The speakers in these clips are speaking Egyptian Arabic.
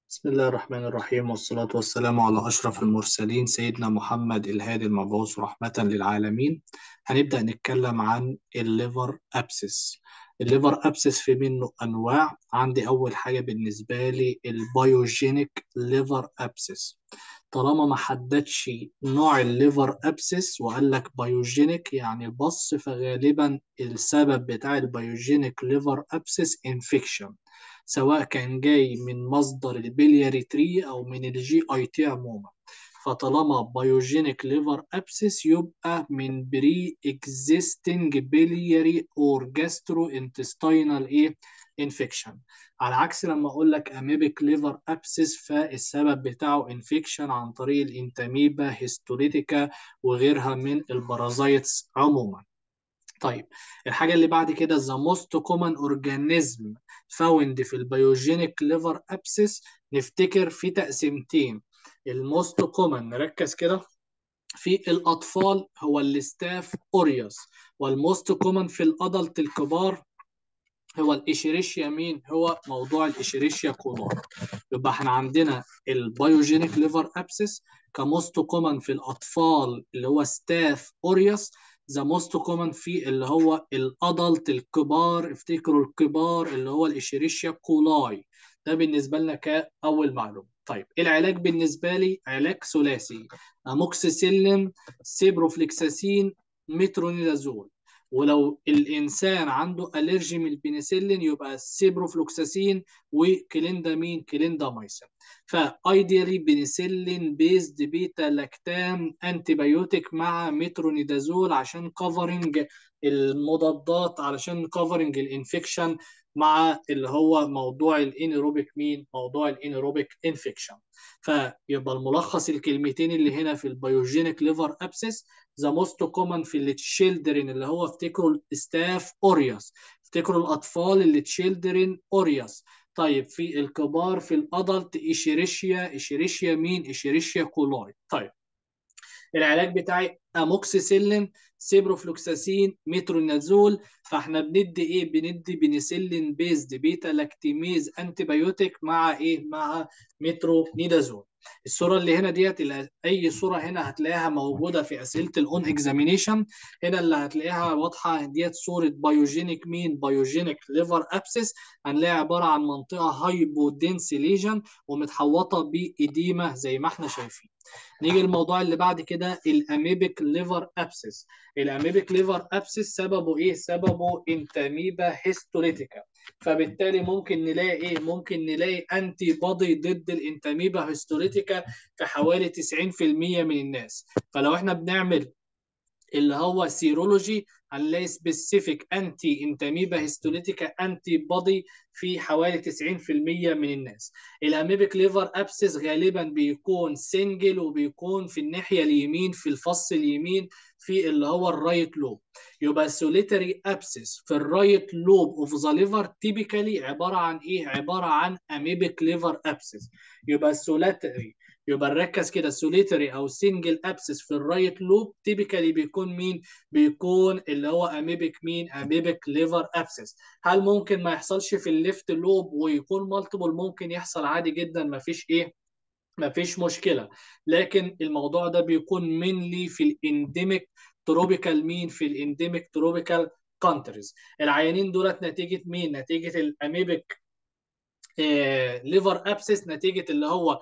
بسم الله الرحمن الرحيم والصلاة والسلام على أشرف المرسلين سيدنا محمد الهادي المبعوث رحمة للعالمين هنبدأ نتكلم عن الليفر أبسس الليفر أبسس في منه أنواع عندي أول حاجة بالنسبة لي البيوجينيك ليفر أبسس طالما ما حددش نوع الليفر أبسس وقال لك بيوجينيك يعني بص فغالبا السبب بتاع البيوجينيك ليفر أبسس انفكشن سواء كان جاي من مصدر البلياري تري او من الجي اي تي عموما فطالما بايوجينيك ليفر ابسس يبقى من بري اكزيستنج بلياري اور جاسترو انتستينال ايه انفكشن على عكس لما اقول لك اميبيك ليفر ابسس فالسبب بتاعه انفكشن عن طريق الانتاميبا هيستوليتيكا وغيرها من البارازايتس عموما طيب الحاجة اللي بعد كده the most common organism found في البيوجينيك liver abscess نفتكر في تقسيمتين الموست كومن نركز كده في الأطفال هو الستاف أوريوس والموست كومن في الأدلت الكبار هو الإشيريشيا مين هو موضوع الإشيريشيا كولار يبقى احنا عندنا البيوجينيك ليفر أبسس كموست كومن في الأطفال اللي هو ستاف أوريوس ذا موست كومن في اللي هو الادلت الكبار افتكروا الكبار اللي هو الاشيريشيا كولاي ده بالنسبه لنا كاول معلومه طيب العلاج بالنسبه لي علاج ثلاثي اموكسيسيلين سيبروفليكساسين مترونيدازول ولو الانسان عنده الرجي من البنسلين يبقى سيبروفلوكساسين وكليندامين كليندامايسين فايديالي بنسلين بيزد بيتا لاكتام انتي بايوتيك مع مترونيدازول عشان كفرنج المضادات علشان كفرنج الانفكشن مع اللي هو موضوع الانيروبيك مين موضوع الانيروبيك انفكشن فيبقى الملخص الكلمتين اللي هنا في البيوجينيك ليفر ابسس ذا موست كومن في التشيلدرين اللي هو افتكروا الستاف اوريوس افتكروا الاطفال اللي تشيلدرين اوريوس طيب في الكبار في الادلت ايشيريشيا ايشيريشيا مين ايشيريشيا كولاي طيب العلاج بتاعي اموكسيسيلين سيبروفلوكساسين مترونازول فاحنا بندي ايه بندي بنسلين بيزد بيتا لاكتيميز انتي بايوتيك مع ايه مع مترونيدازول الصوره اللي هنا ديت اي صوره هنا هتلاقيها موجوده في اسئله الاون اكزامينيشن هنا اللي هتلاقيها واضحه ديت صوره بايوجينيك مين بايوجينيك ليفر ابسس هنلاقيها عباره عن منطقه هايبودنس ليجن ومتحوطه بإديمة زي ما احنا شايفين نيجي الموضوع اللي بعد كده الاميبيك ليفر ابسس الاميبيك ليفر ابسس سببه ايه سببه انتاميبا هيستوليتيكا فبالتالي ممكن نلاقي ايه ممكن نلاقي انتي بودي ضد الانتاميبا هيستوليتيكا في حوالي 90% من الناس فلو احنا بنعمل اللي هو سيرولوجي هنلاقي سبيسيفيك انتي انتاميبا هيستوليتيكا انتي بودي في حوالي 90% من الناس الاميبيك ليفر ابسس غالبا بيكون سنجل وبيكون في الناحيه اليمين في الفص اليمين في اللي هو الرايت لوب يبقى سوليتري ابسس في الرايت لوب اوف ذا ليفر تيبيكالي عباره عن ايه عباره عن اميبيك ليفر ابسس يبقى السوليتري يبقى نركز كده سوليتري او سنجل ابسس في الرايت لوب تيبيكالي بيكون مين بيكون اللي هو اميبيك مين اميبيك ليفر ابسس هل ممكن ما يحصلش في الليفت لوب ويكون مالتيبل ممكن يحصل عادي جدا ما فيش ايه ما فيش مشكله لكن الموضوع ده بيكون منلي في الانديميك تروبيكال مين في الانديميك تروبيكال كونتريز العيانين دولت نتيجه مين نتيجه الاميبيك ليفر ابسس نتيجه اللي هو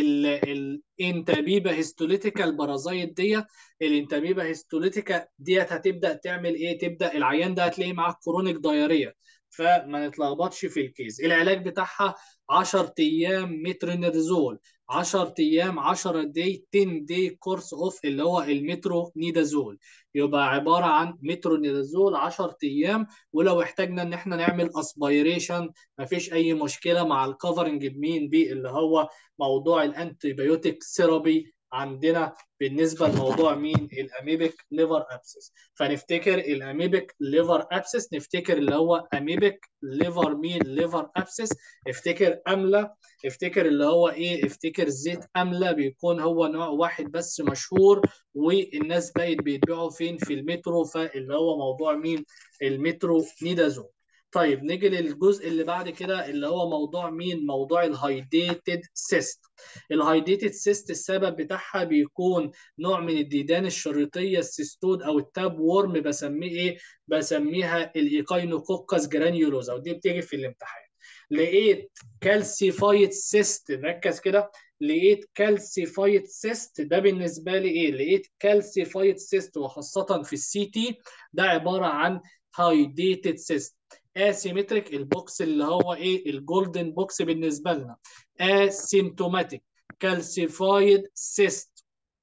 الانتابيبا هيستوليتيكا البرازيت ديت الانتابيبا هيستوليتيكا ديت هتبدا تعمل ايه تبدا العيان ده هتلاقيه معاه كرونيك دايريا فما نتلخبطش في الكيس العلاج بتاعها 10 ايام مترونيدازول 10 ايام 10 دي 10 دي كورس اوف اللي هو المترو نيدازول يبقى عباره عن مترو نيدازول 10 ايام ولو احتاجنا ان احنا نعمل اسبيريشن مفيش اي مشكله مع الكفرنج بمين بي اللي هو موضوع الانتي بايوتيك ثيرابي عندنا بالنسبه لموضوع مين الاميبيك ليفر ابسس فنفتكر الاميبيك ليفر ابسس نفتكر اللي هو اميبيك ليفر مين ليفر ابسس افتكر امله افتكر اللي هو ايه افتكر زيت امله بيكون هو نوع واحد بس مشهور والناس بقت بيتباعوا فين في المترو فاللي هو موضوع مين المترو نيدازول طيب نيجي للجزء اللي بعد كده اللي هو موضوع مين موضوع الهايديتد سيست الهايديتد سيست السبب بتاعها بيكون نوع من الديدان الشريطيه السيستود او التاب وورم بسميه ايه بسميها الايكاينوكوكس جرانيولوزا ودي بتيجي في الامتحان لقيت كالسيفايد سيست ركز كده لقيت كالسيفايد سيست ده بالنسبه لي ايه لقيت كالسيفايد سيست وخاصه في السي تي ده عباره عن هايديتد سيست اسيمتريك البوكس اللي هو ايه الجولدن بوكس بالنسبه لنا اسيمتوماتيك كالسيفايد سيست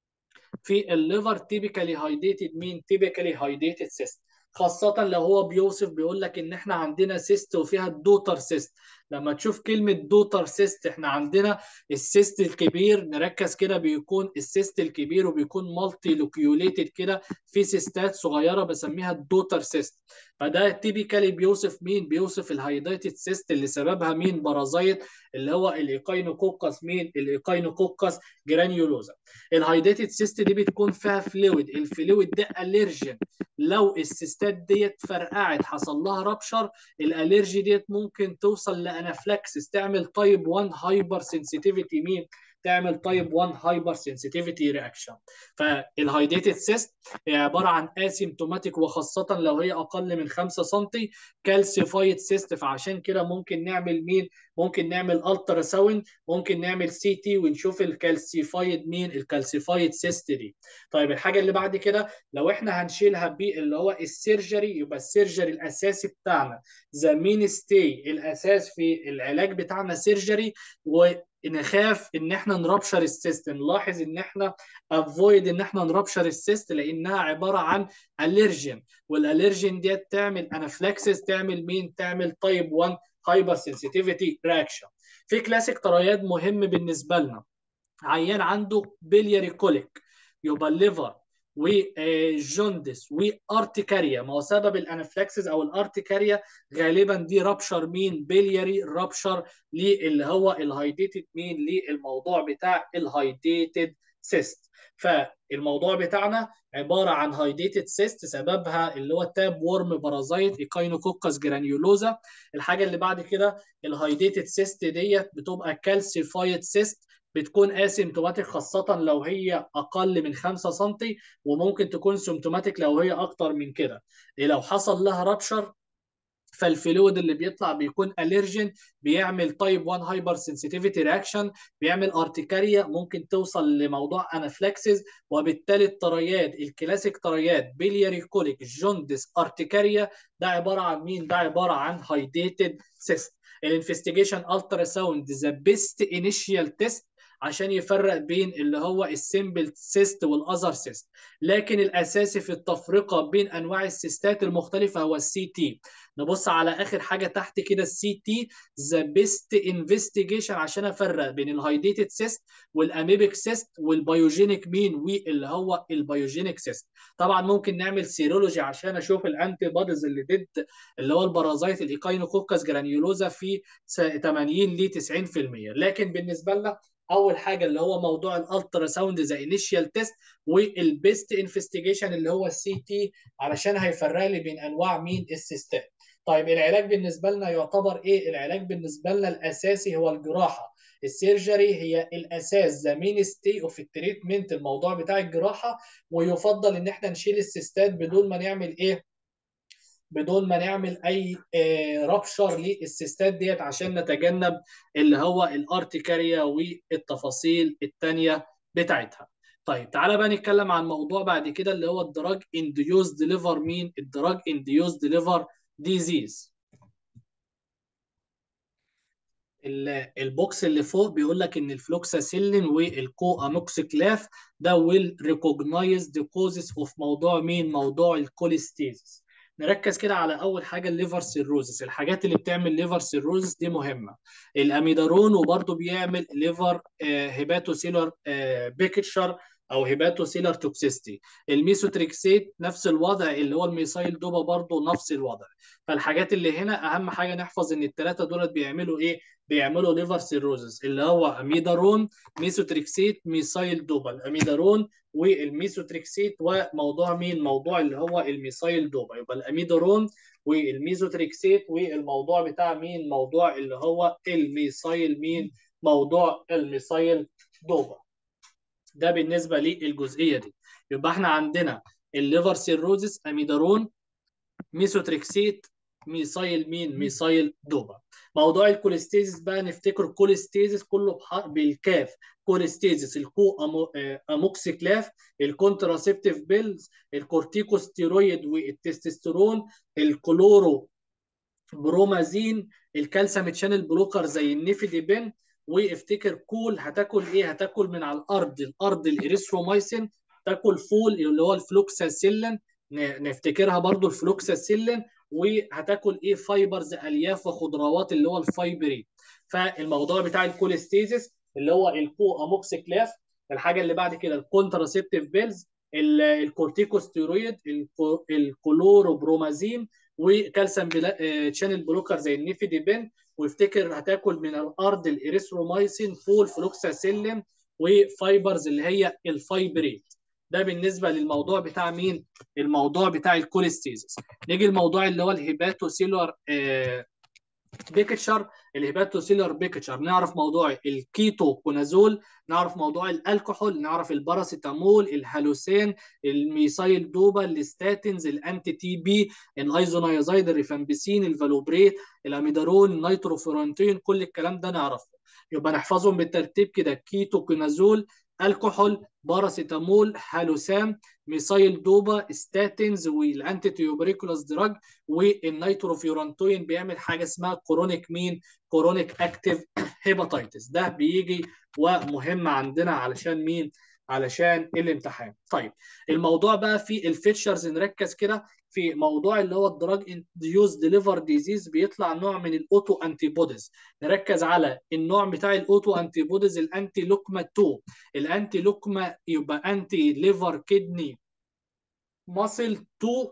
في الليفر تيبيكالي هايديتد مين تيبيكالي هايديتد سيست خاصة لو هو بيوصف بيقول لك ان احنا عندنا سيست وفيها الدوتر سيست لما تشوف كلمة دوتر سيست احنا عندنا السيست الكبير نركز كده بيكون السيست الكبير وبيكون مالتي لوكيوليتد كده في سيستات صغيرة بسميها الدوتر سيست فده تيبيكالي بيوصف مين بيوصف الهايديتد سيست اللي سببها مين بارازايت اللي هو الايكاينوكوكس مين الايكاينوكوكس جرانيولوزا الهايديتد سيست دي بتكون فيها فلويد الفلويد ده اليرجن لو السيستات ديت فرقعت حصل لها رابشر الالرجي ديت ممكن توصل لانافلاكسس تعمل تايب 1 هايبر سنسيتيفيتي مين تعمل تايب 1 هايبر سنسيتيفيتي رياكشن فالهايديتد سيست هي عباره عن اسيمتوماتيك وخاصه لو هي اقل من 5 سم كالسيفايد سيست فعشان كده ممكن نعمل مين ممكن نعمل الترا ساوند ممكن نعمل سي تي ونشوف الكالسيفايد مين الكالسيفايد سيست دي طيب الحاجه اللي بعد كده لو احنا هنشيلها بي اللي هو السيرجري يبقى السيرجري الاساسي بتاعنا ذا مين ستي الاساس في العلاج بتاعنا سيرجري ونخاف ان احنا نربشر السيست نلاحظ ان احنا افويد ان احنا نربشر السيست لانها عباره عن الرجين والالرجين ديت تعمل انافلاكسس تعمل مين تعمل تايب 1 هايبر سنسيتيفيتي رياكشن في كلاسيك ترياد مهم بالنسبه لنا عيان عنده بلياري كوليك يبقى الليفر وجوندس وارتكاريا ما هو سبب الانافلاكسس او الارتكاريا غالبا دي رابشر مين بلياري رابشر اللي هو الهايديتد مين للموضوع بتاع الهايديتد سيست فالموضوع بتاعنا عباره عن هايديتد سيست سببها اللي هو تاب وورم بارازايت ايكاينوكوكس جرانيولوزا الحاجه اللي بعد كده الهايديتد سيست ديت بتبقى كالسيفايد سيست بتكون اسيمتوماتيك خاصة لو هي أقل من 5 سم وممكن تكون سيمتوماتيك لو هي أكتر من كده لو حصل لها رابشر فالفلويد اللي بيطلع بيكون اليرجين بيعمل تايب 1 هايبر سنسيتيفيتي رياكشن بيعمل ارتكاريا ممكن توصل لموضوع انافلاكسيس وبالتالي الطريات الكلاسيك طريات بيلياري كوليك جوندس ارتكاريا ده عباره عن مين؟ ده عباره عن هايديتد سيست الانفستيجيشن الترا ساوند ذا بيست انيشيال تيست عشان يفرق بين اللي هو السيمبل سيست والاذر سيست لكن الاساسي في التفرقه بين انواع السيستات المختلفه هو السي تي نبص على اخر حاجه تحت كده السي تي ذا بيست انفستيجيشن عشان افرق بين الهايديتد سيست والاميبيك سيست والبيوجينيك مين واللي هو البيوجينيك سيست طبعا ممكن نعمل سيرولوجي عشان اشوف الانتي بوديز اللي ضد اللي هو البرازيت الايكاينوكوكس جرانيولوزا في 80 ل 90% لكن بالنسبه لنا اول حاجه اللي هو موضوع الالترا ساوند زي انيشيال تيست والبيست انفستيجيشن اللي هو السي تي علشان هيفرق لي بين انواع مين السيستات طيب العلاج بالنسبه لنا يعتبر ايه العلاج بالنسبه لنا الاساسي هو الجراحه السيرجري هي الاساس ذا مين ستي اوف التريتمنت الموضوع بتاع الجراحه ويفضل ان احنا نشيل السيستات بدون ما نعمل ايه بدون ما نعمل اي رابشر للسيستات ديت عشان نتجنب اللي هو الارتكاريا والتفاصيل الثانيه بتاعتها طيب تعالى بقى نتكلم عن موضوع بعد كده اللي هو الدراج انديوزد ليفر مين الدراج انديوزد ليفر ديزيز البوكس اللي فوق بيقول لك ان الفلوكساسيلين والكو اموكسيكلاف ده ويل ريكوجنايزد كوزز اوف موضوع مين موضوع الكوليستيزيس نركز كده على اول حاجه الليفر سيروزس الحاجات اللي بتعمل ليفر سيروزس دي مهمه الاميدارون وبرده بيعمل ليفر هيباتوسيلر بيكتشر او هيباتوسيلر توكسيستي الميسوتريكسيت نفس الوضع اللي هو الميسايل دوبا برضه نفس الوضع فالحاجات اللي هنا اهم حاجه نحفظ ان الثلاثه دولت بيعملوا ايه بيعملوا ليفر سيروزس اللي هو اميدارون ميسوتريكسيت ميسايل دوبا الاميدارون والميسوتريكسيت وموضوع مين موضوع اللي هو الميسايل دوبا يبقى الاميدارون والميزوتريكسيت والموضوع بتاع مين موضوع اللي هو الميثايل مين موضوع الميثايل دوبا ده بالنسبه للجزئيه دي يبقى احنا عندنا الليفر سيروزس اميدارون ميثوتريكسيت ميثايل مين ميثايل دوبا موضوع الكوليستيزيس بقى نفتكر كوليستيزيس كله بالكاف كوليستيزيس الكو اموكسيكلاف الكونتراسيبتيف بيلز الكورتيكوستيرويد والتستوستيرون الكلورو برومازين الكالسيوم تشانل بلوكر زي النيفيديبين وافتكر كول هتاكل ايه هتاكل من على الارض الارض الاريثرومايسين تاكل فول اللي هو الفلوكساسيلين نفتكرها برضو الفلوكساسيلين وهتاكل ايه فايبرز الياف وخضروات اللي هو الفايبرين فالموضوع بتاع الكوليستيزيس اللي هو الكو اموكسيكلاف الحاجه اللي بعد كده الكونتراسيبتيف بيلز الكورتيكوستيرويد الكلوروبرومازين وكالسيوم تشانل بلوكر زي النيفيديبين وافتكر هتاكل من الارض الاريثرومايسين فول فلوكساسيلين وفايبرز اللي هي الفايبريت ده بالنسبه للموضوع بتاع مين الموضوع بتاع الكوليستيزيس نيجي الموضوع اللي هو الهيباتوسيلر آه بيكتشر الهيباتوسيلر بيكتشر نعرف موضوع الكيتو كونازول نعرف موضوع الكحول نعرف الباراسيتامول الهالوسين الميثايل دوبا الستاتينز الانتي تي بي الايزونايازايد الريفامبيسين الفالوبريت الاميدارون النيتروفورانتين كل الكلام ده نعرفه يبقى نحفظهم بالترتيب كده كيتو كونازول الكحول باراسيتامول هالوسام ميثايل دوبا ستاتينز والانتي تيوبريكولاس دراج والنيتروفيورانتوين بيعمل حاجه اسمها كورونيك مين كورونيك اكتيف هيباتيتس ده بيجي ومهم عندنا علشان مين علشان الامتحان طيب الموضوع بقى في الفيتشرز نركز كده في موضوع اللي هو الدراج انديوز ليفر ديزيز بيطلع نوع من الاوتو انتي بوديز نركز على النوع بتاع الاوتو انتي بوديز الانتي لوكما 2 الانتي لوكما يبقى انتي ليفر كدني ماسل 2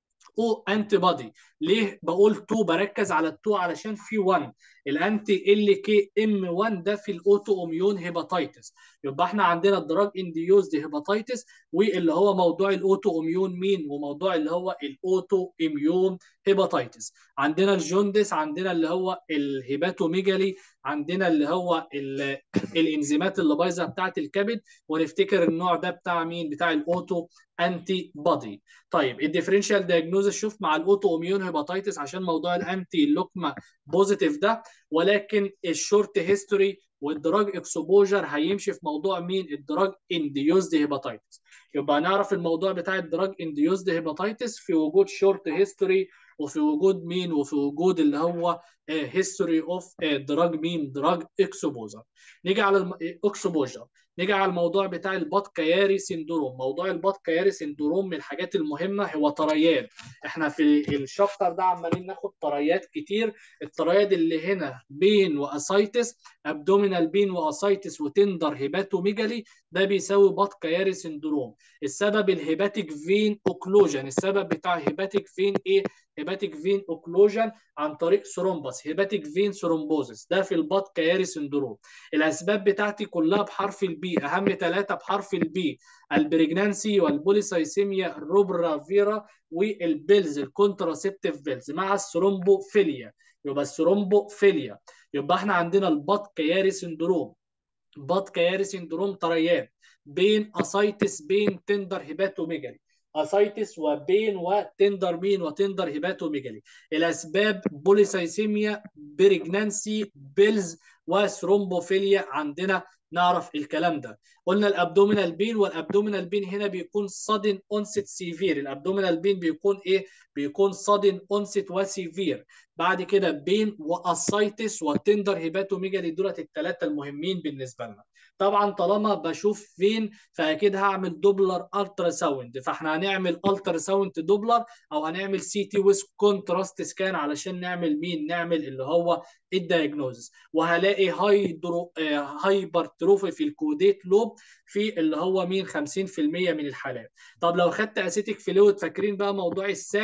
او انتي بودي ليه بقول 2 بركز على 2 علشان في 1 الانتي ال كي ام 1 ده في الاوتو اميون هيباتيتس يبقى احنا عندنا الدراج انديوزد هيباتيتس واللي هو موضوع الاوتو اميون مين وموضوع اللي هو الاوتو اميون هيباتيتس عندنا الجوندس عندنا اللي هو الهيباتوميجالي عندنا اللي هو الانزيمات اللي بايظه بتاعه الكبد ونفتكر النوع ده بتاع مين بتاع الاوتو انتي بودي طيب الديفرنشال دايجنوزس شوف مع الاوتو اميون هيباتيتس عشان موضوع الانتي لوكما بوزيتيف ده ولكن الشورت هيستوري والدراج اكسبوجر هيمشي في موضوع مين الدراج انديوزد هيباتيتس يبقى نعرف الموضوع بتاع الدراج انديوزد هيباتيتس في وجود شورت هيستوري وفي وجود مين وفي وجود اللي هو هيستوري اوف دراج مين دراج اكسبوجر نيجي على الاكسبوجر نيجي على الموضوع بتاع البط كياري سندروم موضوع البط كياري سندروم من الحاجات المهمه هو طريات احنا في الشابتر ده عمالين ناخد طريات كتير الطريات اللي هنا بين واسايتس ابدومينال بين واسايتس وتندر هيباتوميجالي ده بيساوي بط كياري سندروم السبب الهيباتيك فين اوكلوجن السبب بتاع هيباتيك فين ايه هيباتيك فين اوكلوجن عن طريق ثرومبس هيباتيك فين ثرومبوزس ده في البط كياري سندروم الاسباب بتاعتي كلها بحرف البي اهم ثلاثه بحرف البي البريجنانسي والبوليسايسيميا الروبرافيرا والبيلز الكونتراسيبتيف بيلز مع الثرومبوفيليا يبقى الثرومبوفيليا يبقى احنا عندنا البط كياري سندروم بط كياري سندروم طريات بين اسايتس بين تندر هيباتوميجالي اسايتس وبين وتندر مين وتندر هيباتوميجالي الاسباب بوليسايسيميا بريجنانسي بيلز وثرومبوفيليا عندنا نعرف الكلام ده قلنا الابدومينال بين والابدومينال بين هنا بيكون صدن اونست سيفير الابدومينال بين بيكون ايه بيكون صدن اونست وسيفير بعد كده بين واسايتس وتندر هيباتوميجالي دولت الثلاثه المهمين بالنسبه لنا طبعا طالما بشوف فين فاكيد هعمل دوبلر الترا ساوند فاحنا هنعمل الترا ساوند دوبلر او هنعمل سي تي ويز كونتراست سكان علشان نعمل مين نعمل اللي هو الدايجنوزس وهلاقي هايدرو هايبرتروفي في الكوديت لوب في اللي هو مين 50% من الحالات طب لو خدت اسيتيك فلويد فاكرين بقى موضوع الساج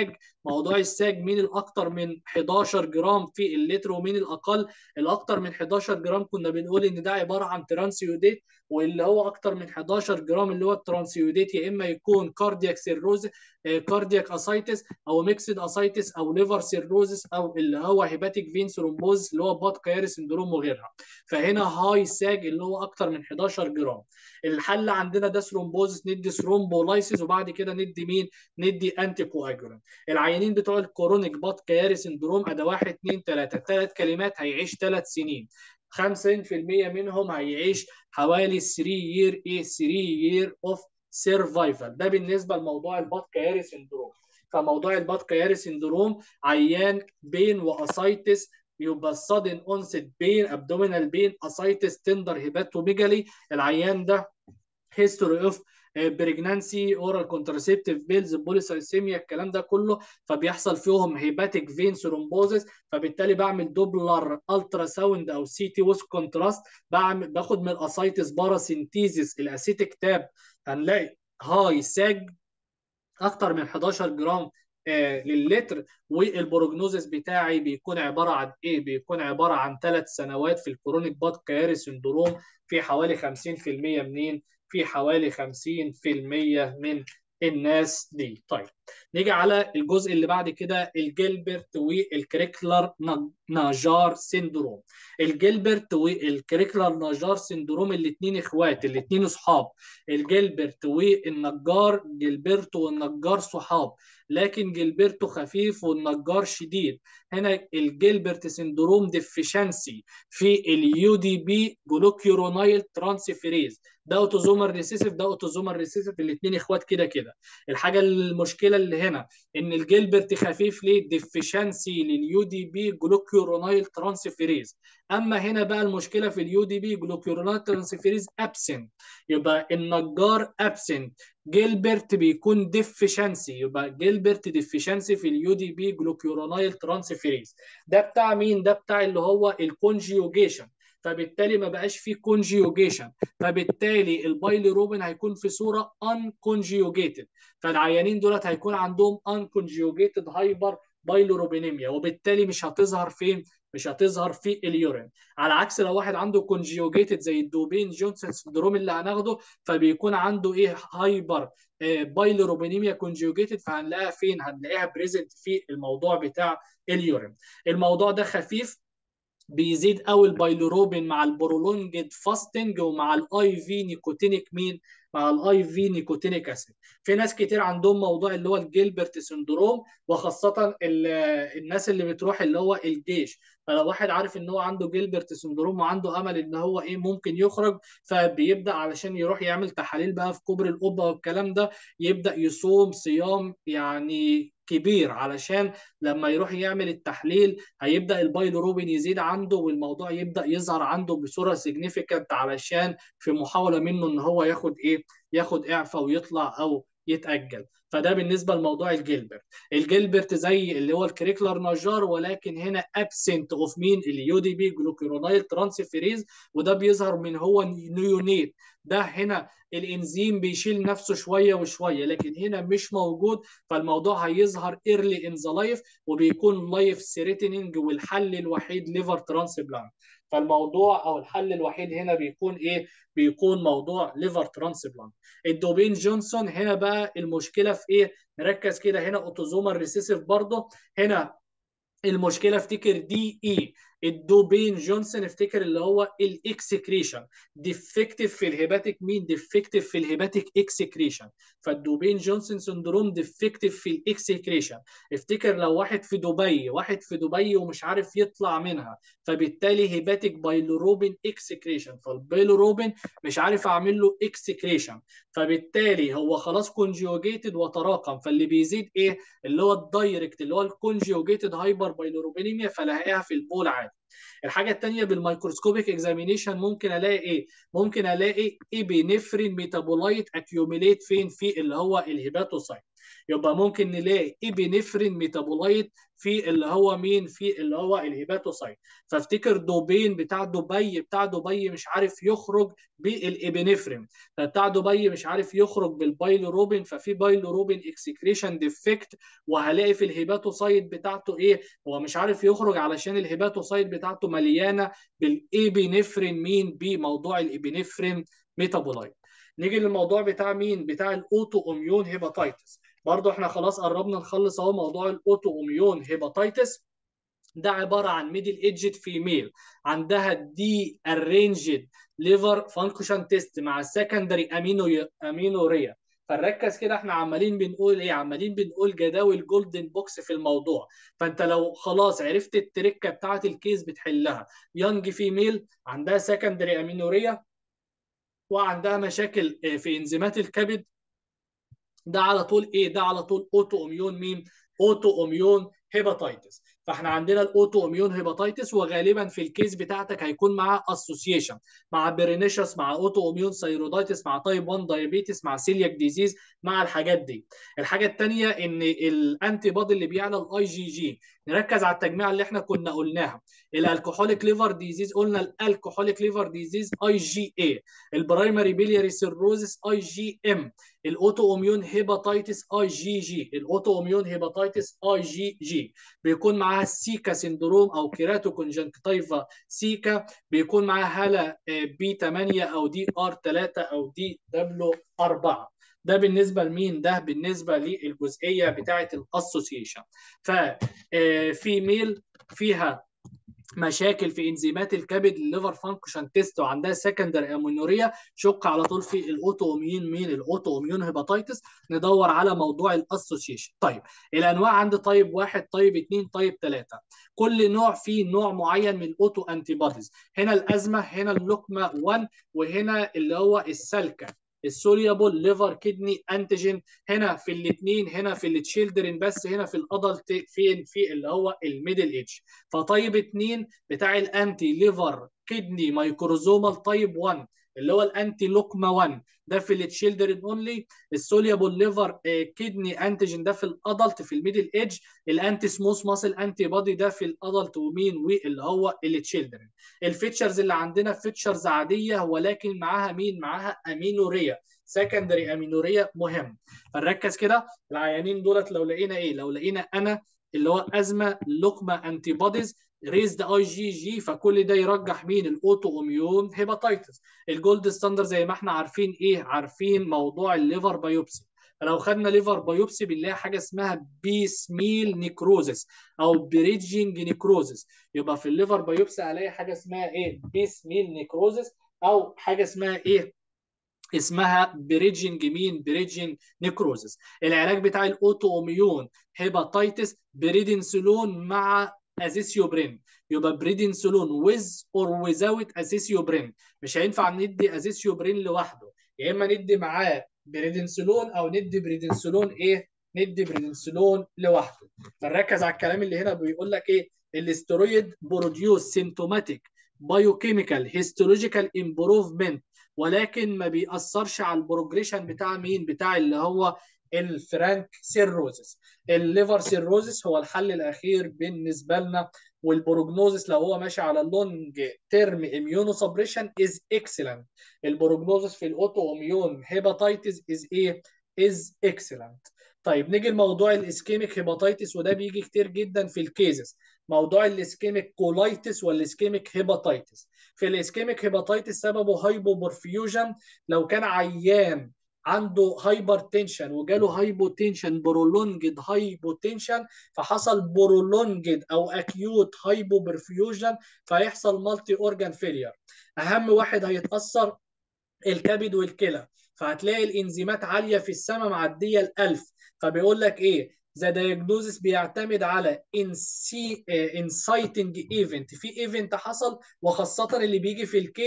موضوع الساج مين الاكتر من 11 جرام في اللتر ومين الاقل الاكتر من 11 جرام كنا بنقول ان ده عباره عن ترانسيوديت واللي هو اكتر من 11 جرام اللي هو الترانسيوديت يا اما يكون كاردياك سيروز كاردياك اسايتس او ميكسد اسايتس او ليفر سيروزس او اللي هو هيباتيك فين ثرومبوز اللي هو بات كايري سندروم وغيرها فهنا هاي ساج اللي هو اكتر من 11 جرام الحل عندنا ده ثرومبوزس ندي ثرومبولايسيس وبعد كده ندي مين ندي انتي كواجولانت العيانين بتوع الكورونيك بات كايري سندروم ادي 1 2 3 ثلاث كلمات هيعيش ثلاث سنين 50% منهم هيعيش حوالي 3 يير ايه 3 يير اوف سيرفايفل ده بالنسبه لموضوع البات كياري سندروم فموضوع البات كياري سندروم عيان بين واسايتس يبقى sudden onset بين abdominal بين اسايتس تندر هيباتوميجالي العيان ده history of بريجنانسي اورال كونتراسيبتيف بيلز بوليسايسيميا الكلام ده كله فبيحصل فيهم هيباتيك فين ثرومبوزس فبالتالي بعمل دوبلر الترا ساوند او سي تي ويز كونتراست بعمل باخد من الاسايتس باراسينتيزيس الاسيتيك تاب هنلاقي هاي ساج اكتر من 11 جرام آه للتر والبروجنوزس بتاعي بيكون عباره عن ايه؟ بيكون عباره عن ثلاث سنوات في الكرونيك باد كياري سندروم في حوالي 50% منين؟ في حوالي 50% من الناس دي طيب نيجي على الجزء اللي بعد كده الجيلبرت والكريكلر ناجار سيندروم الجيلبرت والكريكلر ناجار سيندروم الاثنين اخوات الاثنين اصحاب الجيلبرت والنجار جيلبرت والنجار صحاب لكن جيلبرتو خفيف والنجار شديد هنا الجيلبرت سيندروم ديفيشنسي في اليو دي بي جلوكيورونايل ترانسفيريز ده اوتوزومال ريسيسيف ده اوتوزومال ريسيسيف الاثنين اخوات كده كده الحاجه المشكله اللي هنا ان الجيلبرت خفيف ليه ديفيشنسي لليو دي بي جلوكيورونايل ترانسفيريز اما هنا بقى المشكله في اليو دي بي جلوكيورونايل ترانسفيريز ابسنت يبقى النجار ابسنت جيلبرت بيكون ديفيشنسي يبقى جيلبرت ديفيشنسي في اليو دي بي جلوكيورونايل ترانسفيريز ده بتاع مين ده بتاع اللي هو الكونجيوجيشن فبالتالي ما بقاش فيه كونجيوجيشن فبالتالي البايليروبين هيكون في صوره ان كونجيوجيتد فالعيانين دولت هيكون عندهم ان كونجيوجيتد هايبر بايلوروبينيميا وبالتالي مش هتظهر فين مش هتظهر في اليورين على عكس لو واحد عنده كونجيوجيتد زي الدوبين جونسون سندروم اللي هناخده فبيكون عنده ايه هايبر بايلوروبينيميا كونجيوجيتد فهنلاقيها فين هنلاقيها بريزنت في الموضوع بتاع اليورين الموضوع ده خفيف بيزيد قوي البايلوروبين مع البرولونجد فاستنج ومع الاي في نيكوتينيك مين مع الاي في نيكوتينيك اسيد في ناس كتير عندهم موضوع اللي هو الجيلبرت سندروم وخاصه الناس اللي بتروح اللي هو الجيش فلو واحد عارف ان هو عنده جيلبرت سندروم وعنده امل ان هو ايه ممكن يخرج فبيبدا علشان يروح يعمل تحاليل بقى في كوبري القبه والكلام ده يبدا يصوم صيام يعني كبير علشان لما يروح يعمل التحليل هيبدا البايلوروبين يزيد عنده والموضوع يبدا يظهر عنده بصوره سيجنيفيكانت علشان في محاوله منه ان هو ياخد ايه ياخد اعفاء ويطلع او يتاجل فده بالنسبه لموضوع الجيلبرت الجيلبرت زي اللي هو الكريكلر نجار ولكن هنا ابسنت اوف مين اليو دي بي جلوكيرونايل ترانسفيريز وده بيظهر من هو نيونيت ده هنا الانزيم بيشيل نفسه شويه وشويه لكن هنا مش موجود فالموضوع هيظهر ايرلي ان ذا لايف وبيكون لايف سيريتنينج والحل الوحيد ليفر ترانسبلانت فالموضوع او الحل الوحيد هنا بيكون ايه بيكون موضوع ليفر ترانسبلانت الدوبين جونسون هنا بقى المشكله في ايه نركز كده هنا اوتوزومال ريسيسيف برضه هنا المشكله افتكر دي اي الدوبين جونسون افتكر اللي هو الاكسكريشن ديفكتيف في الهيباتيك مين ديفكتيف في الهيباتيك اكسكريشن فالدوبين جونسون سندروم ديفكتيف في الاكسكريشن افتكر لو واحد في دبي واحد في دبي ومش عارف يطلع منها فبالتالي هيباتيك بايلوروبين اكسكريشن فالبايلوروبين مش عارف اعمل له اكسكريشن فبالتالي هو خلاص كونجيوجيتد وتراكم فاللي بيزيد ايه اللي هو الدايركت اللي هو الكونجيوجيتد هايبر بايلوروبينيميا فلاقيها في البول عادي الحاجه الثانيه بالميكروسكوبيك اكزامينيشن ممكن الاقي ايه ممكن الاقي ايبينفرين ميتابولايت اكيوميليت فين في اللي هو الهيباتوسايت يبقى ممكن نلاقي ايبينفرين ميتابولايت في اللي هو مين في اللي هو الهيباتوسايت فافتكر دوبين بتاع دبي بتاع دبي مش عارف يخرج بالابنفرين فبتاع دبي مش عارف يخرج بالبايلوروبين ففي بايلوروبين اكسكريشن ديفكت وهلاقي في الهيباتوسايت بتاعته ايه هو مش عارف يخرج علشان الهيباتوسايت بتاعته مليانه بالابنفرين مين بموضوع الابنفرين ميتابولايت نيجي للموضوع بتاع مين بتاع الاوتو اميون هيباتايتس برضو احنا خلاص قربنا نخلص اهو موضوع الاوتو اميون هيباتايتس ده عباره عن ميدل ايدجد فيميل عندها دي ارينجد ليفر فانكشن تيست مع سكندري امينو امينوريا فنركز كده احنا عمالين بنقول ايه عمالين بنقول جداول جولدن بوكس في الموضوع فانت لو خلاص عرفت التركه بتاعه الكيس بتحلها يانج فيميل عندها سكندري امينوريا وعندها مشاكل في انزيمات الكبد ده على طول ايه ده على طول اوتو اميون مين اوتو اميون هيباتايتس فاحنا عندنا الاوتو اميون هيباتايتس وغالبا في الكيس بتاعتك هيكون معاه اسوسيشن مع برينيشس مع اوتو اميون ثايرويدايتس مع تايب 1 دايابيتس مع سيلياك ديزيز مع الحاجات دي الحاجه الثانيه ان الانتي بودي اللي بيعلى الاي جي جي نركز على التجميع اللي احنا كنا قلناها الالكحوليك ليفر ديزيز قلنا الالكحوليك ليفر ديزيز اي جي اي البرايمري بيلياري سيروزس اي جي ام الاوتو اميون هيباتايتس اي جي جي الاوتو اميون هيباتايتس اي جي جي بيكون معاها السيكا سندروم او كيراتو كونجنكتيفا سيكا بيكون معاها هاله بي 8 او دي ار 3 او دي دبليو 4 ده بالنسبه لمين ده بالنسبه للجزئيه بتاعه الاسوسيشن ففي ميل فيها مشاكل في انزيمات الكبد الليفر فانكشن تيست وعندها سكندري امونوريا شك على طول في الاوتو اميون مين الاوتو اميون هيباتايتس ندور على موضوع الاسوسيشن طيب الانواع عند طيب واحد طيب اثنين طيب ثلاثه كل نوع فيه نوع معين من الاوتو انتي بوديز هنا الازمه هنا اللقمه 1 وهنا اللي هو السلكه السوليابل ليفر كدني انتيجين هنا في الاثنين هنا في التشيلدرن بس هنا في الادلت فين في اللي هو الميدل ايج فطيب اثنين بتاع الانتي ليفر كدني مايكروزومال طيب 1 اللي هو الانتي لوكما 1 ده في التشيلدرن اونلي السوليابل ليفر كدني انتيجين ده في الادلت في الميدل ايج الانتي سموث ماسل انتي بودي ده في الادلت ومين واللي هو التشيلدرن الفيتشرز اللي عندنا فيتشرز عاديه ولكن معاها مين معاها امينوريا سكندري امينوريا مهم فنركز كده العيانين دولت لو لقينا ايه لو لقينا انا اللي هو ازمه لقمه انتي بوديز ريزد اي جي جي فكل ده يرجح مين الاوتو اميون هيباتايتس الجولد ستاندر زي ما احنا عارفين ايه عارفين موضوع الليفر بايوبسي فلو خدنا ليفر بايوبسي بنلاقي حاجه اسمها بيسميل نيكروزس او بريدجنج نيكروزس يبقى في الليفر بايوبسي الاقي حاجه اسمها ايه بيسميل نيكروزس او حاجه اسمها ايه اسمها بريدجنج مين بريدجنج نيكروزس العلاج بتاع الاوتو اميون هيباتايتس بريدنسلون مع ازيسيوبرين يبقى بريدنسلون ويز اور ويزاوت ازيسيوبرين مش هينفع ندي ازيسيوبرين لوحده يا اما ندي معاه بريدنسلون او ندي بريدنسلون ايه ندي بريدنسلون لوحده فنركز على الكلام اللي هنا بيقول لك ايه الاسترويد بروديوس سيمتوماتيك بايوكيميكال هيستولوجيكال امبروفمنت ولكن ما بيأثرش على البروجريشن بتاع مين بتاع اللي هو الفرانك سيروزس الليفر سيروزس هو الحل الاخير بالنسبه لنا والبروجنوزس لو هو ماشي على اللونج تيرم اميونو سبريشن از اكسلنت البروجنوزس في الاوتو اميون هيباتايتس از ايه از اكسلنت طيب نيجي لموضوع الاسكيميك هيباتايتس وده بيجي كتير جدا في الكيزز موضوع الاسكيميك كولايتس والاسكيميك هيباتايتس في الاسكيميك هيباتايتس سببه هايبوبورفيوجن لو كان عيان عنده هايبر تنشن وجاله هايبوتنشن برولونجد هايبوتنشن فحصل برولونجد او اكيوت هايبوبرفيوجن فيحصل مالتي اورجان فيلير اهم واحد هيتاثر الكبد والكلى فهتلاقي الانزيمات عاليه في السماء معديه ال 1000 فبيقول لك ايه ذا دايجنوزس بيعتمد على انسايتنج ايفنت في ايفنت حصل وخاصه اللي بيجي في الكيز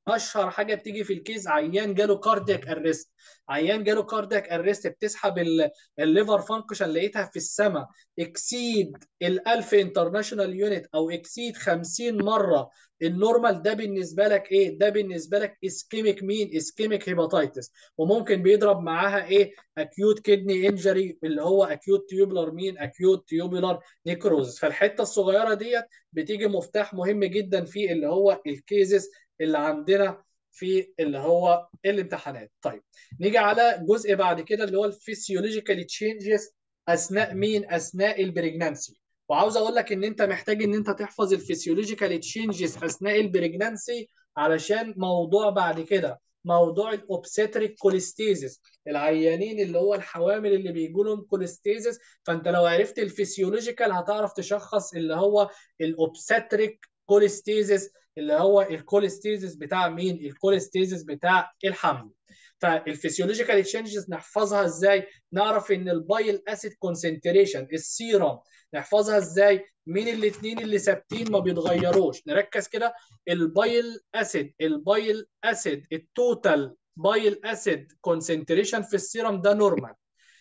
اشهر حاجه بتيجي في الكيس عيان جاله كاردياك ارست عيان جاله كاردياك ارست بتسحب الليفر فانكشن لقيتها في السماء اكسيد ال 1000 انترناشونال يونت او اكسيد 50 مره النورمال ده بالنسبه لك ايه ده بالنسبه لك اسكيميك مين اسكيميك هيباتيتس وممكن بيضرب معاها ايه اكيوت كدني انجري اللي هو اكيوت تيوبولار مين اكيوت تيوبولار نيكروز فالحته الصغيره ديت بتيجي مفتاح مهم جدا في اللي هو الكيزز اللي عندنا في اللي هو الامتحانات طيب نيجي على جزء بعد كده اللي هو الفسيولوجيكال تشينجز اثناء مين اثناء البريجنانسي وعاوز اقول لك ان انت محتاج ان انت تحفظ الفسيولوجيكال تشينجز اثناء البريجنانسي علشان موضوع بعد كده موضوع الاوبستريك كوليستيزيس العيانين اللي هو الحوامل اللي بيجوا لهم كوليستيزيس فانت لو عرفت الفسيولوجيكال هتعرف تشخص اللي هو الاوبستريك كوليستيزيس اللي هو الكوليستيزيس بتاع مين الكوليستيزيس بتاع الحمل فالفسيولوجيكال تشينجز نحفظها ازاي نعرف ان البايل اسيد كونسنتريشن السيرم نحفظها ازاي مين الاثنين اللي ثابتين ما بيتغيروش نركز كده البايل اسيد البايل اسيد التوتال بايل اسيد كونسنتريشن في السيرم ده نورمال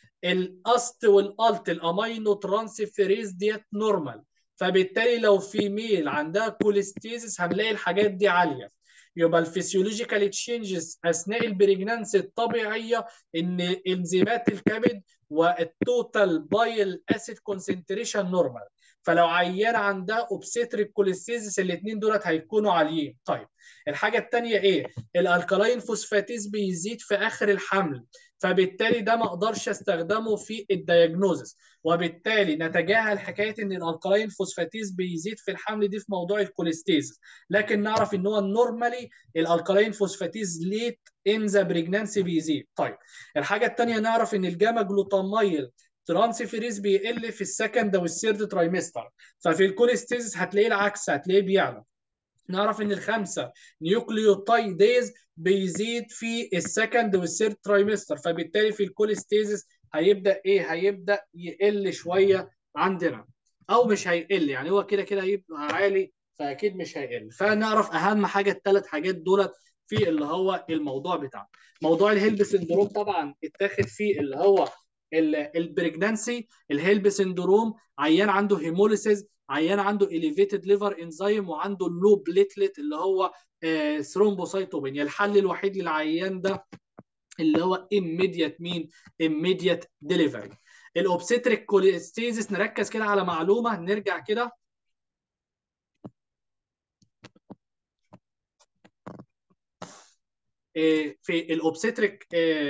الاست والالت الامينو ترانسفيريز ديت نورمال فبالتالي لو في ميل عندها كوليستيزيس هنلاقي الحاجات دي عاليه يبقى الفسيولوجيكال تشينجز اثناء البريجنانسي الطبيعيه ان انزيمات الكبد والتوتال بايل اسيد كونسنتريشن نورمال فلو عيان عندها اوبستريك كوليستيزيس الاثنين دولت هيكونوا عاليين طيب الحاجه الثانيه ايه الالكالاين فوسفاتيز بيزيد في اخر الحمل فبالتالي ده ما اقدرش استخدمه في الدياجنوزس وبالتالي نتجاهل حكايه ان الالكالاين فوسفاتيز بيزيد في الحمل دي في موضوع الكوليستيز لكن نعرف ان هو نورمالي الالكالاين فوسفاتيز ليت ان ذا بريجنانسي بيزيد طيب الحاجه الثانيه نعرف ان الجاما جلوتاميل ترانسفيريز بيقل في السكند والثيرد ترايمستر ففي الكوليستيز هتلاقيه العكس هتلاقيه بيعلى نعرف ان الخمسه نيوكليوتايديز بيزيد في السكند والثيرد ترايمستر فبالتالي في الكوليستيزيس هيبدا ايه هيبدا يقل شويه عندنا او مش هيقل يعني هو كده كده هيبقى عالي فاكيد مش هيقل فنعرف اهم حاجه الثلاث حاجات دولت في اللي هو الموضوع بتاعنا موضوع الهيلب سندروم طبعا اتاخد فيه اللي هو البريجنانسي الهيلب سندروم عيان عنده هيموليسيز عيان عنده اليفيتد ليفر انزيم وعنده اللو بليتلت اللي هو ثرومبوسايتوبينيا الحل الوحيد للعيان ده اللي هو immediate مين immediate delivery الاوبستريك كوليستيزيس نركز كده على معلومه نرجع كده في الاوبستريك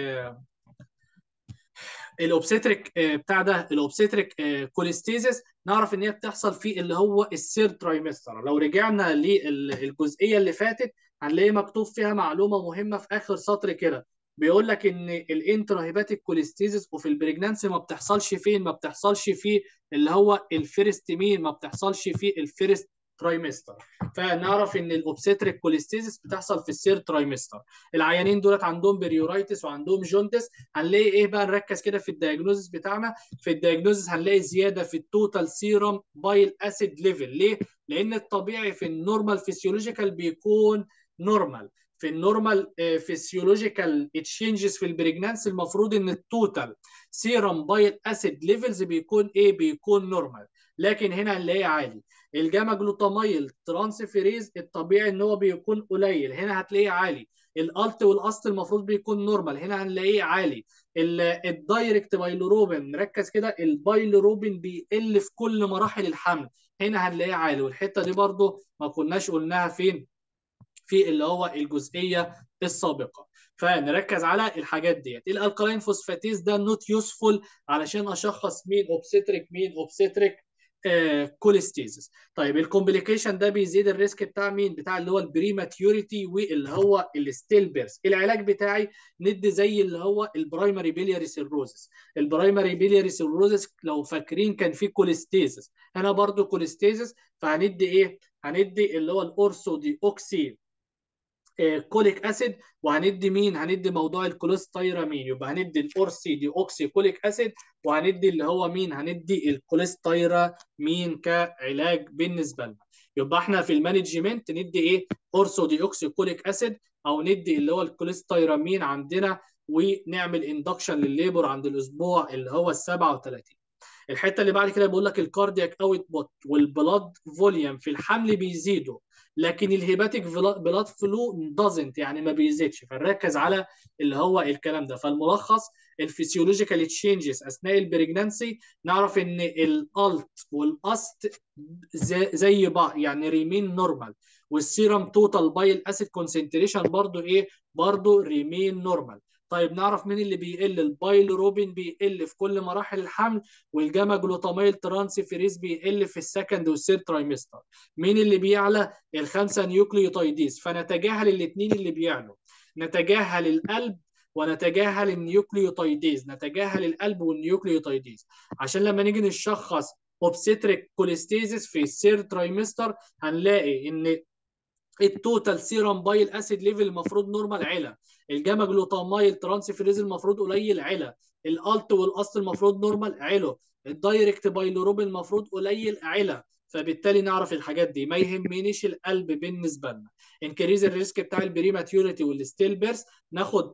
الاوبستريك بتاع ده الاوبستريك كوليستيزيس نعرف ان هي بتحصل في اللي هو السير ترايمستر لو رجعنا للجزئيه اللي فاتت هنلاقي مكتوب فيها معلومه مهمه في اخر سطر كده بيقول لك ان الانترا هيباتيك كوليستيزيس وفي البريجنانسي ما بتحصلش فين ما بتحصلش في اللي هو الفيرست مين ما بتحصلش في الفيرست ترايمستر فنعرف ان الاوبستريك كوليستيزيس بتحصل في السير ترايمستر العيانين دولت عندهم بريورايتس وعندهم جوندس هنلاقي ايه بقى نركز كده في الدياجنوزس بتاعنا في الدياجنوزس هنلاقي زياده في التوتال سيرم بايل اسيد ليفل ليه لان الطبيعي في النورمال فيسيولوجيكال بيكون نورمال في النورمال فيسيولوجيكال تشينجز في البريجنانس المفروض ان التوتال سيرم بايل اسيد ليفلز بيكون ايه بيكون نورمال لكن هنا هنلاقيه عالي الجاما جلوتاميل ترانسفيريز الطبيعي ان هو بيكون قليل هنا هتلاقيه عالي الالت والاست المفروض بيكون نورمال هنا هنلاقيه عالي الدايركت بايلوروبين نركز كده البايلوروبين بيقل في كل مراحل الحمل هنا هنلاقيه عالي والحته دي برضو ما كناش قلناها فين في اللي هو الجزئيه السابقه فنركز على الحاجات ديت الالكالين فوسفاتيز ده نوت يوسفول علشان اشخص مين اوبستريك مين اوبستريك آه كوليستيزيس طيب الكومبليكيشن ده بيزيد الريسك بتاع مين بتاع اللي هو البريماتيوريتي واللي هو الستيل بيرث العلاج بتاعي ندي زي اللي هو البرايمري بيلياري سيروزس البرايمري بيلياري سيروزس لو فاكرين كان في كوليستيزيس هنا برضو كوليستيزيس فهندي ايه هندي اللي هو الاورثو دي اوكسي كوليك اسيد وهندي مين هندي موضوع الكوليستيرامين يبقى هندي الاورسي دي اوكسي كوليك اسيد وهندي اللي هو مين هندي الكوليستيرامين كعلاج بالنسبه لنا يبقى احنا في المانجمنت ندي ايه اورثو دي اوكسيكوليك اسيد او ندي اللي هو الكوليستيرامين عندنا ونعمل اندكشن للليبر عند الاسبوع اللي هو ال 37 الحته اللي بعد كده بيقول لك الكاردياك اوت بوت والبلاد فوليوم في الحمل بيزيدوا لكن الهيباتيك بلاد فلو دازنت يعني ما بيزيدش فنركز على اللي هو الكلام ده فالملخص الفسيولوجيكال تشينجز اثناء البريجنانسي نعرف ان الالت والاست زي, زي بعض يعني ريمين نورمال والسيرم توتال بايل اسيد كونسنتريشن برضو ايه برضو ريمين نورمال طيب نعرف مين اللي بيقل البايل روبين بيقل في كل مراحل الحمل والجاما جلوتاميل ترانسفيريز بيقل في السكند والثيرد ترايمستر مين اللي بيعلى الخمسه نيوكليوتايديز فنتجاهل الاثنين اللي بيعلوا نتجاهل القلب ونتجاهل النيوكليوتايديز نتجاهل القلب والنيوكليوتايديز عشان لما نيجي نشخص اوبستريك كوليستيزيس في الثيرد ترايمستر هنلاقي ان التوتال سيرم بايل اسيد ليفل المفروض نورمال علا الجاما جلوتامايل ترانسفيريز المفروض قليل علا الالت والاست المفروض نورمال علو الدايركت بايلوروبين المفروض قليل علا فبالتالي نعرف الحاجات دي ما يهمنيش القلب بالنسبه لنا انكريز الريسك بتاع البريماتيوريتي والستيل بيرث ناخد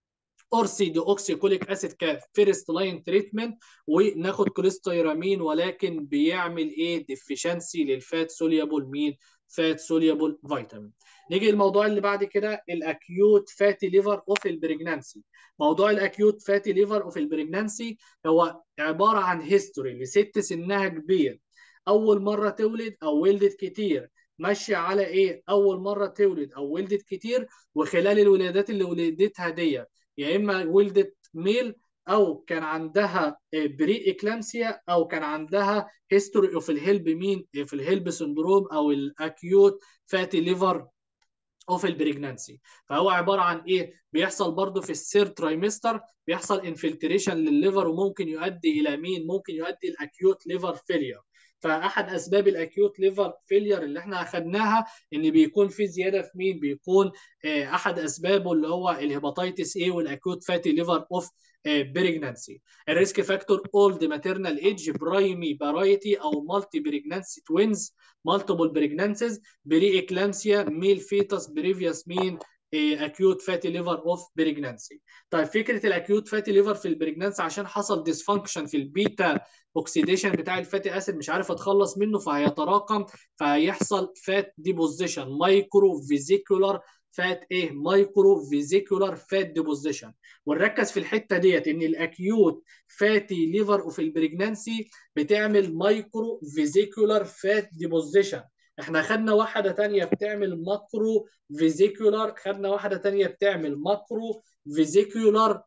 اورسي دي اوكسيكوليك اسيد كفيرست لاين تريتمنت وناخد كوليستيرامين ولكن بيعمل ايه ديفيشنسي للفات سوليبل مين فات سوليبل فيتامين نيجي الموضوع اللي بعد كده الاكيوت فاتي ليفر اوف البريجنانسي موضوع الاكيوت فاتي ليفر اوف البريجنانسي هو عباره عن هيستوري لست سنها كبير اول مره تولد او ولدت كتير ماشيه على ايه اول مره تولد او ولدت كتير وخلال الولادات اللي ولدتها دي يا اما ولدت ميل او كان عندها بري اكلامسيا او كان عندها هيستوري اوف الهيلب مين في الهيلب سندروم او الاكيوت فاتي ليفر اوف البريجنانسي فهو عباره عن ايه بيحصل برضه في السير ترايمستر بيحصل انفلتريشن للليفر وممكن يؤدي الى مين ممكن يؤدي الاكيوت ليفر فيلير فاحد اسباب الاكيوت ليفر فيلير اللي احنا اخذناها ان بيكون في زياده في مين بيكون احد اسبابه اللي هو الهيباتيتس اي والاكيوت فاتي ليفر اوف بريجنانسي الريسك فاكتور اولد ماتيرنال ايدج برايمي بارايتي او مالتي بريجنانسي توينز مالتيبل بريجنانسيز بري اكلامسيا ميل فيتس بريفيوس مين اكيوت فاتي ليفر اوف بريجنانسي طيب فكره الاكيوت فاتي ليفر في البريجنانسي عشان حصل ديسفانكشن في البيتا اوكسيديشن بتاع الفاتي اسيد مش عارف اتخلص منه فهيتراكم فهيحصل فات ديبوزيشن مايكرو فيزيكولار فات ايه مايكرو فيزيكولار فات ديبوزيشن ونركز في الحته ديت ان الاكيوت فاتي ليفر اوف البريجنانسي بتعمل مايكرو فيزيكولار فات ديبوزيشن احنا خدنا واحده ثانيه بتعمل ماكرو فيزيكولار خدنا واحده ثانيه بتعمل ماكرو فيزيكولار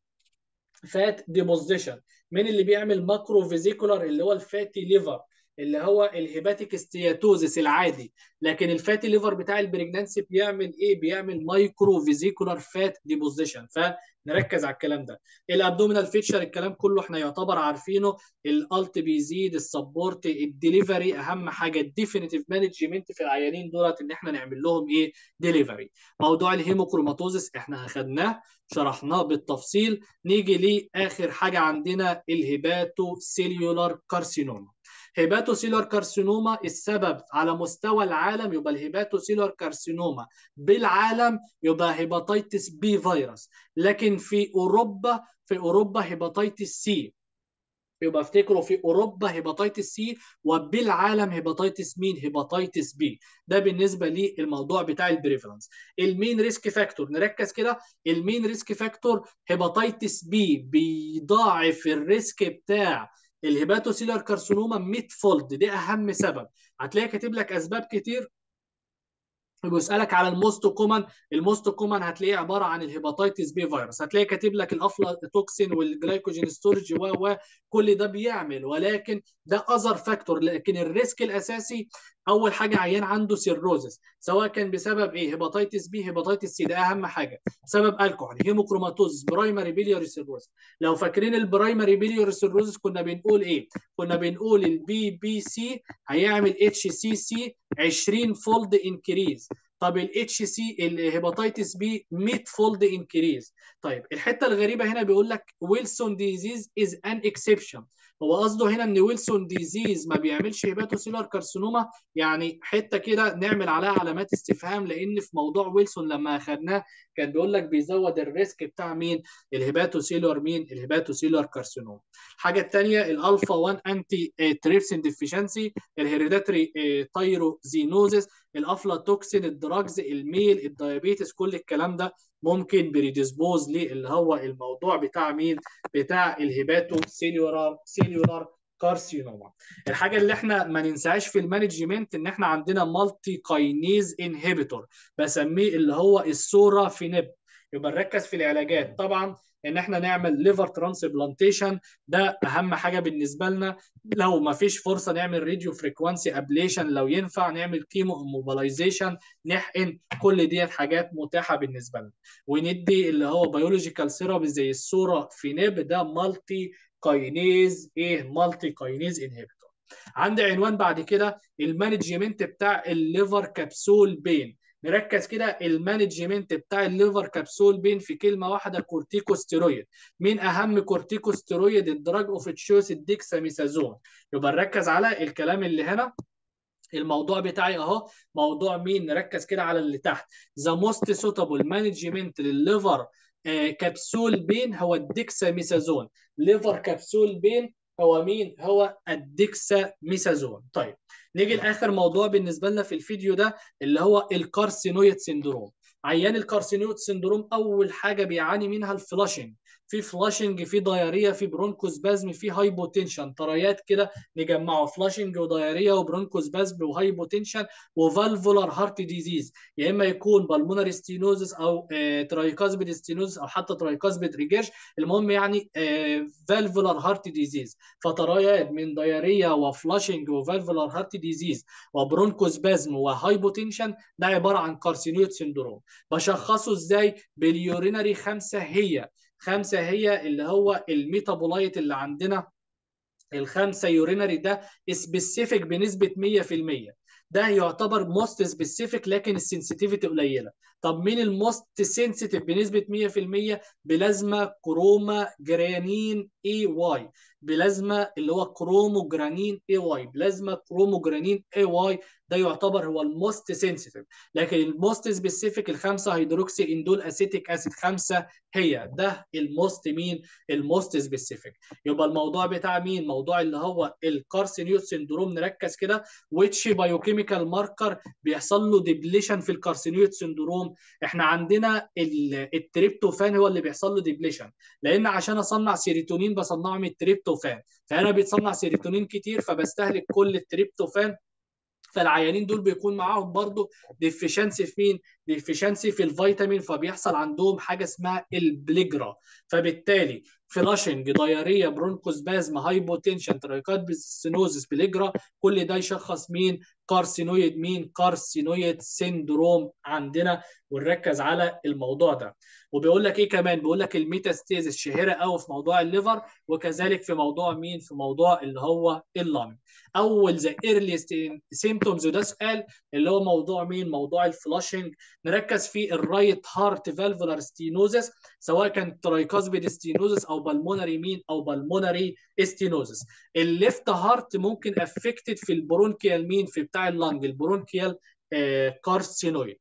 فات ديبوزيشن مين اللي بيعمل ماكرو فيزيكولار اللي هو الفاتي ليفر اللي هو الهيباتيك ستياتوزيس العادي لكن الفاتي ليفر بتاع البريجنانسي بيعمل ايه بيعمل مايكرو فيزيكولار فات ديبوزيشن فنركز على الكلام ده الابدومينال فيتشر الكلام كله احنا يعتبر عارفينه الالت بيزيد السبورت الدليفري اهم حاجه الديفينيتيف مانجمنت في العيانين دولت ان احنا نعمل لهم ايه ديليفري موضوع الهيموكروماتوزيس احنا اخذناه شرحناه بالتفصيل نيجي لاخر حاجه عندنا الهيباتو سيليولار كارسينوما هيباتوسيلر كارسينوما السبب على مستوى العالم يبقى الهيباتوسيلر كارسينوما بالعالم يبقى هيباتيتس بي فيروس لكن في اوروبا في اوروبا هيباتيتس سي يبقى افتكروا في اوروبا هيباتيتس سي وبالعالم هيباتيتس مين هيباتيتس بي ده بالنسبه للموضوع بتاع البريفرنس المين ريسك فاكتور نركز كده المين ريسك فاكتور هيباتيتس بي بيضاعف الريسك بتاع الهيباتوسيلر كارسينوما 100 فولد دي اهم سبب هتلاقي كاتب لك اسباب كتير بيسالك على الموست كومن الموست كومن هتلاقيه عباره عن الهيباتيتس بي فيروس هتلاقي كاتب لك الافلاتوكسين والجلايكوجين ستورج و و كل ده بيعمل ولكن ده اذر فاكتور لكن الريسك الاساسي اول حاجه عيان عنده سيروزس سواء كان بسبب ايه هيباتيتس بي هيباتيتس سي ده اهم حاجه سبب الكحول هيموكروماتوز برايمري بيلياري سيروز لو فاكرين البرايمري بيلياري سيروز كنا بنقول ايه كنا بنقول البي بي سي هيعمل اتش سي سي 20 فولد انكريز طب الاتش سي الهيباتيتس بي 100 فولد انكريز طيب الحته الغريبه هنا بيقول لك ويلسون ديزيز از ان اكسبشن هو قصده هنا ان ويلسون ديزيز ما بيعملش هيباتوسيلر كارسينوما يعني حته كده نعمل عليها علامات استفهام لان في موضوع ويلسون لما اخذناه كان بيقول لك بيزود الريسك بتاع مين الهيباتوسيلر مين الهيباتوسيلر كارسينوما الحاجه الثانيه الالفا 1 انتي تريبسين ديفيشنسي الهيريداتري تايروزينوزيس الافلاتوكسين الدراجز الميل الدايابيتس كل الكلام ده ممكن بريديسبوز ليه اللي هو الموضوع بتاع مين بتاع الهيباتو سيلولار سيلولار كارسينوما الحاجه اللي احنا ما ننساهاش في المانجمنت ان احنا عندنا مالتي كاينيز انهبيتور بسميه اللي هو السورافينيب يبقى نركز في العلاجات طبعا ان احنا نعمل ليفر ترانسبلانتيشن ده اهم حاجه بالنسبه لنا لو ما فيش فرصه نعمل راديو فريكوانسي ابليشن لو ينفع نعمل كيمو موبلايزيشن نحقن كل ديت حاجات متاحه بالنسبه لنا وندي اللي هو بيولوجيكال سيرابي زي الصوره في نيب ده مالتي كاينيز ايه مالتي كاينيز انهبيتور عندي عنوان بعد كده المانجمنت بتاع الليفر كبسول بين نركز كده المانجمنت بتاع الليفر كبسول بين في كلمه واحده كورتيكوستيرويد مين اهم كورتيكوستيرويد الدراج اوف تشويس الديكساميثازون يبقى نركز على الكلام اللي هنا الموضوع بتاعي اهو موضوع مين نركز كده على اللي تحت ذا موست سوتابل مانجمنت للليفر كبسول بين هو الديكساميثازون ليفر كبسول بين هو مين هو الديكساميثازون طيب نيجي لاخر موضوع بالنسبه لنا في الفيديو ده اللي هو الكارسينويد سيندروم عيان الكارسينويد سيندروم اول حاجه بيعاني منها الفلاشنج في فلاشنج في ضياريه في برونكوسبازم في هايبوتنشن طريات كده نجمعه فلاشنج ودياريه وبرونكوسبازم وهايبوتنشن وفالفولار هارت ديزيز يا اما يكون بالمونري ستينوزس او آه ترايكاسبيد ستينوزس او حتى ترايكاسبيد ريجيرش المهم يعني آه فالفولار هارت ديزيز فطريات من دياريه وفلاشنج وفالفولار هارت ديزيز وبرونكوسبازم وهايبوتنشن ده عباره عن كارسينويد سيندروم بشخصه ازاي باليورينري خمسه هي خمسه هي اللي هو الميتابولايت اللي عندنا الخمسه يورينري ده سبيسيفيك بنسبه 100% ده يعتبر موست سبيسيفيك لكن السنسيتيفيتي قليله طب مين الموست سنسيتيف بنسبه 100% بلازما كروما جرانين اي واي بلازما اللي هو كروموجرانين اي واي بلازما كروموجرانين اي واي ده يعتبر هو الموست سنسيتيف لكن الموست سبيسيفيك الخمسه هيدروكسي اندول اسيتيك اسيد خمسه هي ده الموست مين الموست سبيسيفيك يبقى الموضوع بتاع مين موضوع اللي هو الكارسينيوت سندروم نركز كده ويتش بايوكيميكال ماركر بيحصل له ديبليشن في الكارسينيوت سندروم احنا عندنا التريبتوفان هو اللي بيحصل له ديبليشن لان عشان اصنع سيروتونين بصنعه من التريبتوفان فانا بيتصنع سيروتونين كتير فبستهلك كل التريبتوفان فالعيانين دول بيكون معاهم برضه ديفيشنسي في مين؟ ديفيشنسي في الفيتامين فبيحصل عندهم حاجه اسمها البليجرا فبالتالي فلاشنج دايريه برونكوسبازم هايبوتنشن ترايكات بسينوزس بليجرا كل ده يشخص مين؟ كارسينويد مين؟ كارسينويد سيندروم عندنا ونركز على الموضوع ده وبيقول لك ايه كمان بيقول لك الميتاستيزس شهيره قوي في موضوع الليفر وكذلك في موضوع مين في موضوع اللي هو اللنج اول ذا ايرليست سيمتومز وده سؤال اللي هو موضوع مين موضوع الفلاشنج نركز في الرايت هارت فالفولار ستينوزس سواء كان ترايكاسبيد ستينوزس او بالمونري مين او بالمونري ستينوزس الليفت هارت ممكن افكتد في البرونكيال مين في بتاع اللنج البرونكيال آه كارسينويد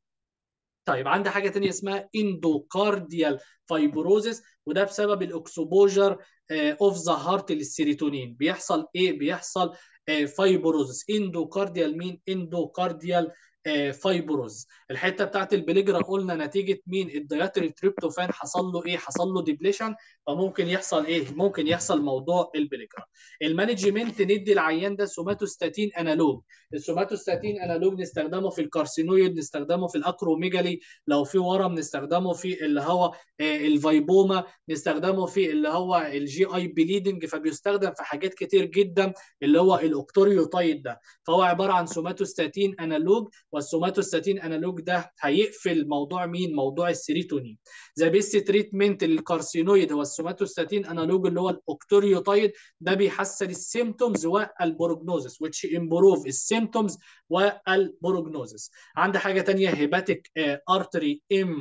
طيب عندي حاجه ثانيه اسمها اندوكارديال فايبروزس وده بسبب الاكسبوجر اوف ذا هارت للسيروتونين بيحصل ايه بيحصل فايبروزس اندوكارديال مين اندوكارديال فايبروز الحته بتاعت البليجرا قلنا نتيجه مين الدياتري تريبتوفان حصل له ايه حصل له ديبليشن فممكن يحصل ايه ممكن يحصل موضوع البليجرا المانجمنت ندي العيان ده سوماتوستاتين انالوج السوماتوستاتين انالوج نستخدمه في الكارسينويد نستخدمه في الاكروميجالي لو في ورم نستخدمه في اللي هو الفايبوما نستخدمه في اللي هو الجي اي بليدنج فبيستخدم في حاجات كتير جدا اللي هو الاوكتوريوتايد ده فهو عباره عن سوماتوستاتين انالوج والسوماتوستاتين انالوج ده هيقفل موضوع مين موضوع السيروتونين ذا بيست تريتمنت للكارسينويد هو السوماتوستاتين انالوج اللي هو الاوكتوريوتايد ده بيحسن السيمتومز والبروجنوزس which improve السيمتومز والبروجنوزس عندي حاجه ثانيه هيباتيك ارتري ام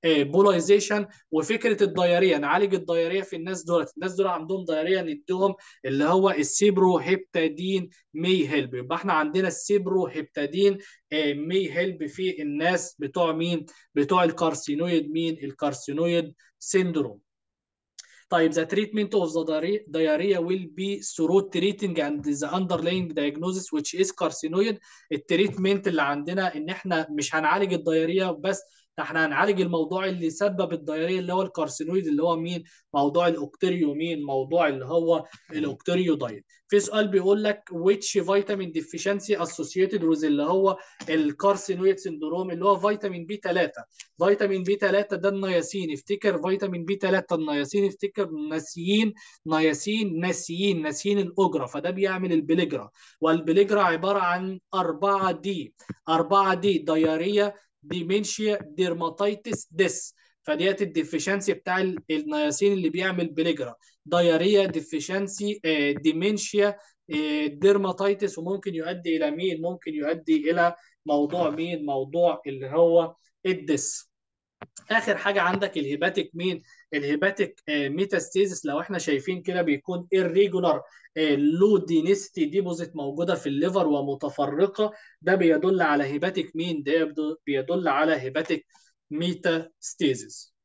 بولايزيشن وفكره الدياريه نعالج الدياريه في الناس دولت الناس دول عندهم دياريه نديهم اللي هو السيبرو هيبتادين مي هيلب يبقى احنا عندنا السيبرو هيبتادين مي هيلب في الناس بتوع مين بتوع الكارسينويد مين الكارسينويد سيندروم طيب the treatment of the diarrhea will be through treating and the underlying diagnosis which is carcinoid التريتمنت اللي عندنا ان احنا مش هنعالج الدياريه بس احنا هنعالج الموضوع اللي سبب الدياريه اللي هو الكارسينويد اللي هو مين موضوع الاوكتريو مين موضوع اللي هو الاوكتريو دايت في سؤال بيقول لك which vitamin deficiency associated with اللي هو الكارسينويد سندروم اللي هو فيتامين بي 3 فيتامين بي 3 ده النياسين افتكر فيتامين بي 3 النياسين افتكر ناسيين نياسين ناسيين ناسيين الاجره فده بيعمل البليجرا والبليجرا عباره عن 4 دي 4 دي دياريه ديمنشيا ديرماتيتس ديس فديت الديفيشنسي بتاع النياسين اللي بيعمل بليجرا دياريا ديفيشنسي ديمنشيا ديرماتيتس وممكن يؤدي الى مين ممكن يؤدي الى موضوع مين موضوع اللي هو الدس اخر حاجه عندك الهيباتيك مين الهيباتيك ميتاستيزس لو احنا شايفين كده بيكون irregular لو دينيستي ديبوزيت موجوده في الليفر ومتفرقه ده بيدل على هيباتيك مين ده بيدل على هيباتيك ميتاستيزس